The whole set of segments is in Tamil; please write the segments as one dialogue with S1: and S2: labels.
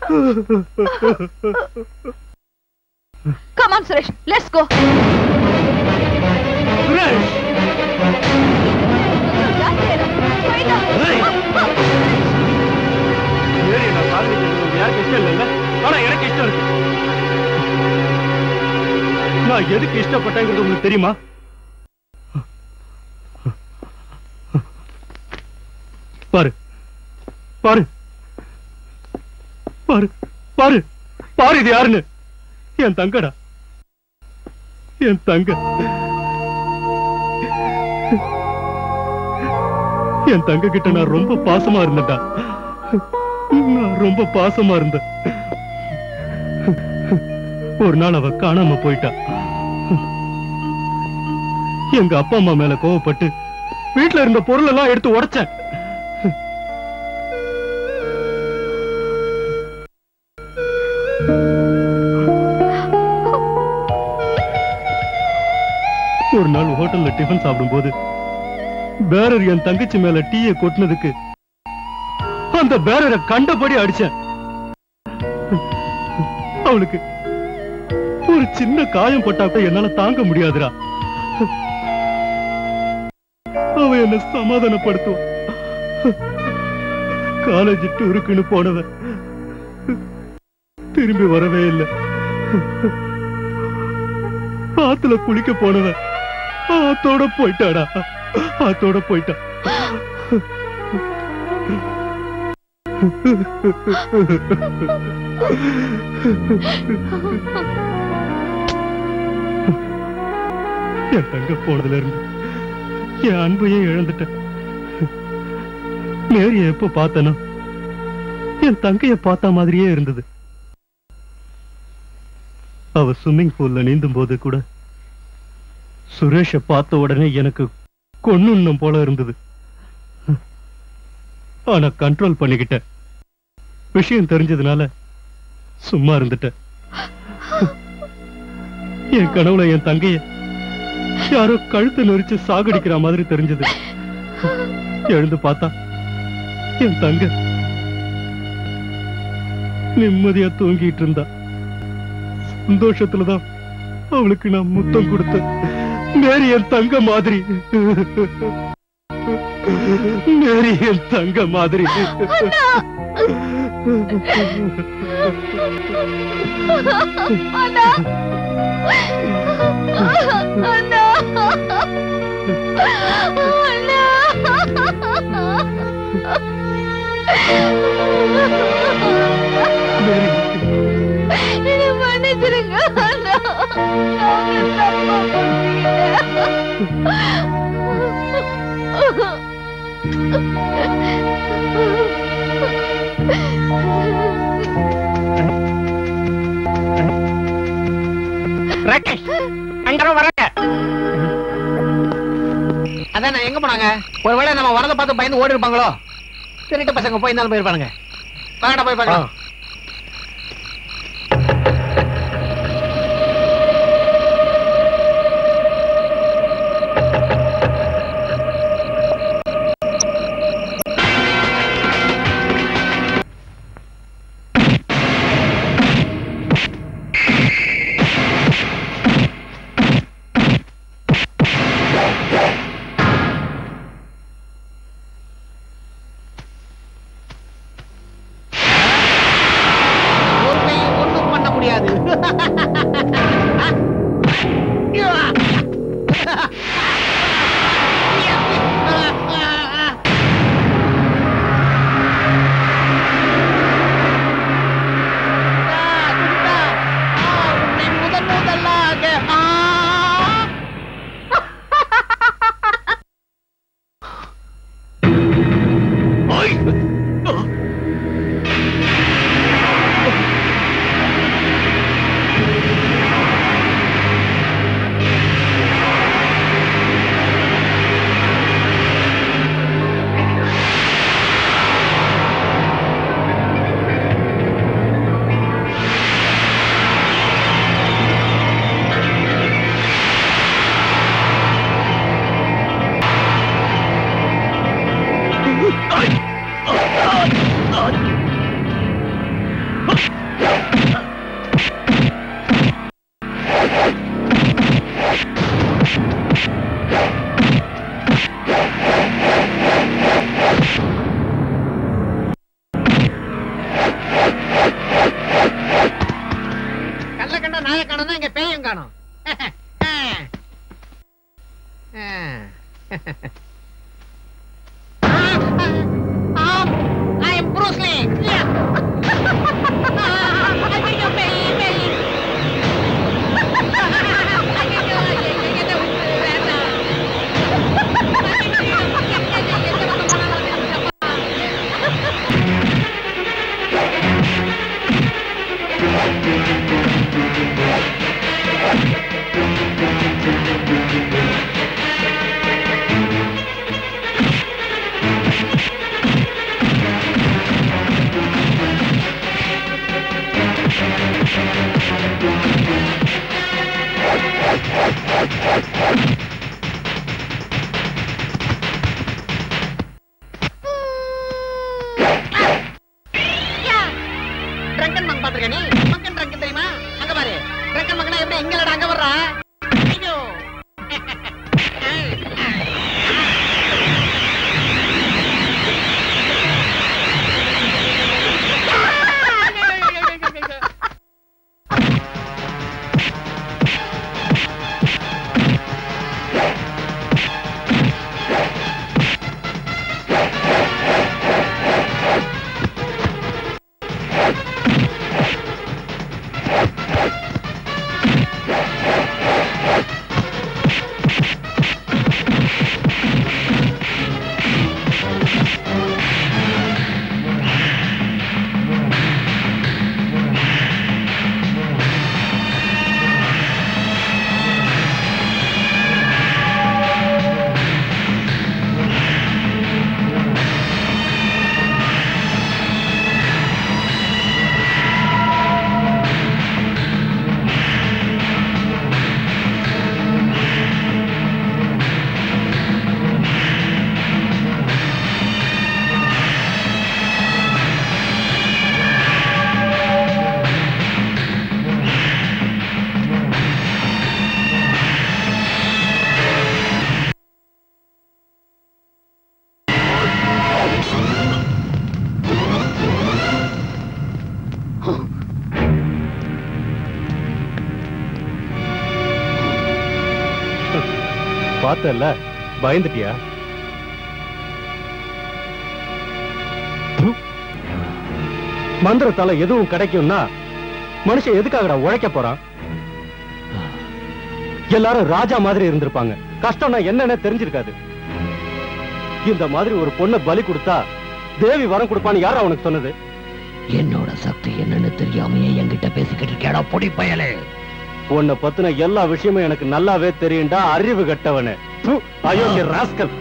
S1: Come on, Suresh. Let's go.
S2: ஏறி நான் காதலிக்கிறது யாருக்கு இஷ்டம் இல்லைல்ல ஆனா எனக்கு இஷ்டம் இருக்கு நான் எதுக்கு இஷ்டப்பட்டேங்கிறது உங்களுக்கு தெரியுமா பாரு பாரு பாரு பாரு பாரு இது யாருன்னு என் தங்கடா என் தங்க என் தங்க கிட்ட நான் ரொம்ப பாசமா இருந்தேன்டா நான் ரொம்ப பாசமா இருந்தேன் ஒரு நாள் அவ காணாம போயிட்டா எங்க அப்பா அம்மா மேல கோவப்பட்டு வீட்டுல இருந்த பொருள் எல்லாம் எடுத்து உடைச்சேன் ஒரு நாள் ஹோட்டல்ல டிஃபன் சாப்பிடும்போது பேரர் என் தங்கச்சி மேல டீயை கொட்டினதுக்கு அந்த பேரரை கண்டபடி அடிச்சேன் அவளுக்கு ஒரு சின்ன காயம் பட்டா கூட என்னால தாங்க முடியாதுடா அவ என்ன சமாதானப்படுத்துவான் காலேஜ் டூருக்குன்னு போனவன் திரும்பி வரவே இல்லை ஆத்துல குளிக்க போனவன் ஆத்தோட போயிட்டாடா ஆத்தோட போயிட்டான் என் தங்க போனதுல இருந்து என் அன்பையே இழந்துட்டேன் மேரிய எப்ப பார்த்தனோ என் தங்கைய பார்த்த மாதிரியே இருந்தது அவ ஸ்விம்மிங் பூல்ல நீந்தும் போது கூட சுரேஷ பார்த்த உடனே எனக்கு கொன்னுண்ணும் போல இருந்தது ஆனா கண்ட்ரோல் பண்ணிக்கிட்டேன் விஷயம் தெரிஞ்சதுனால சும்மா இருந்துட்டேன் என் கனவுல என் தங்கைய யாரோ கழுத்தை நெரிச்சு சாகடிக்கிற மாதிரி தெரிஞ்சது எழுந்து பார்த்தா என் தங்க நிம்மதியா தூங்கிட்டு இருந்தா சந்தோஷத்துலதான் அவளுக்கு நான் முத்தம் கொடுத்தேன் மேரி என் தங்க மாதிரி மேரி என் தங்க மாதிரி
S1: அண்ணா அண்ணா என்னை மன்னிச்சிருங்க அண்ணா நான் ஒரு தப்பா
S3: ராகேஷ் அங்கதான் வராங்க அதான் நான் எங்க போனாங்க ஒருவேளை நம்ம வரத பார்த்து பயந்து ஓடி இருப்பாங்களோ திருட்டு பசங்க போய் இருந்தாலும் போயிருப்பானுங்க வாங்கடா போய் பார்க்கலாம் ஒரு கையும் ஒண்ணும் பண்ண முடியாது முதல் முதலாக ஆ
S2: ஆ
S3: ட்ரங்கன் மங்க பாத்துருக்க நீ மக்கன் ட்ரங்கன் தெரியுமா அங்க பாரு ட்ரங்கன் மங்கனா எப்படி இங்க இல்லடா அங்க வர்றா ஐயோ
S2: பார்த்தல பயந்துட்டியா மந்திரத்தால எதுவும் கிடைக்கும்னா மனுஷன் எதுக்காகடா உழைக்க போறான் எல்லாரும் ராஜா மாதிரி இருந்திருப்பாங்க கஷ்டம்னா என்னன்னு தெரிஞ்சிருக்காது இந்த மாதிரி ஒரு பொண்ணை பலி கொடுத்தா தேவி வரம் கொடுப்பான்னு யாரா உனக்கு சொன்னது
S4: என்னோட சக்தி என்னன்னு தெரியாமையே என்கிட்ட பேசிக்கிட்டு இருக்கேடா பொடி பயலே
S2: உன்னை பத்தின எல்லா விஷயமும் எனக்கு நல்லாவே தெரியும்டா அறிவு கட்டவனே ப்பு, அயோக்கிய ராஸ்கல்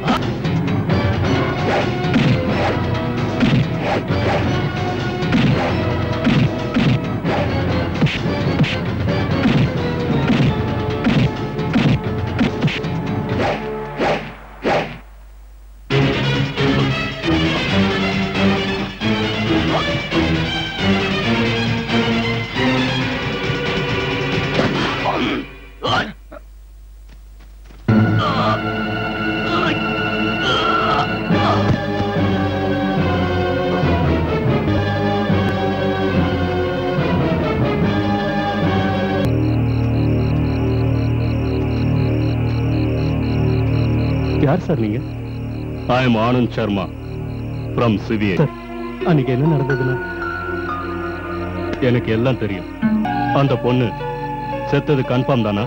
S2: யார் சார் நீங்க I am Anand Sharma from CBI அன்னைக்கு என்ன நடந்ததுன்னா எனக்கு எல்லாம் தெரியும் அந்த பொண்ணு செத்தது கன்ஃபார்ம் தானா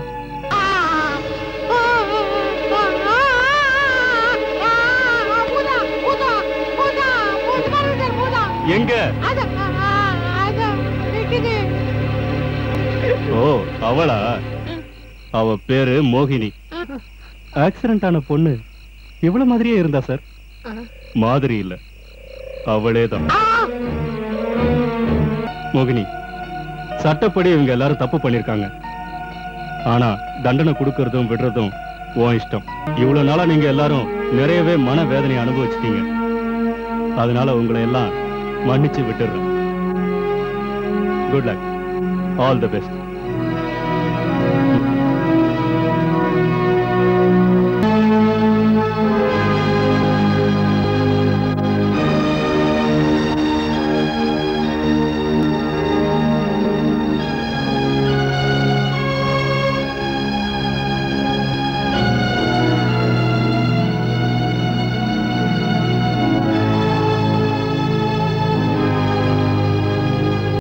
S2: எங்க ஓ அவளா அவ பேரு மோகினி ஆக்சிடென்ட் ஆன பொண்ணு இவ்வளவு மாதிரியே இருந்தா சார் மாதிரி இல்ல அவளே தான் மோகினி சட்டப்படி இவங்க எல்லாரும் தப்பு பண்ணிருக்காங்க ஆனா தண்டனை கொடுக்கறதும் விடுறதும் உன் இஷ்டம் இவ்வளவு நாளா நீங்க எல்லாரும் நிறையவே மன வேதனை அனுபவிச்சிட்டீங்க அதனால உங்களை எல்லாம் மன்னிச்சு விட்டுடுறேன் good luck all the best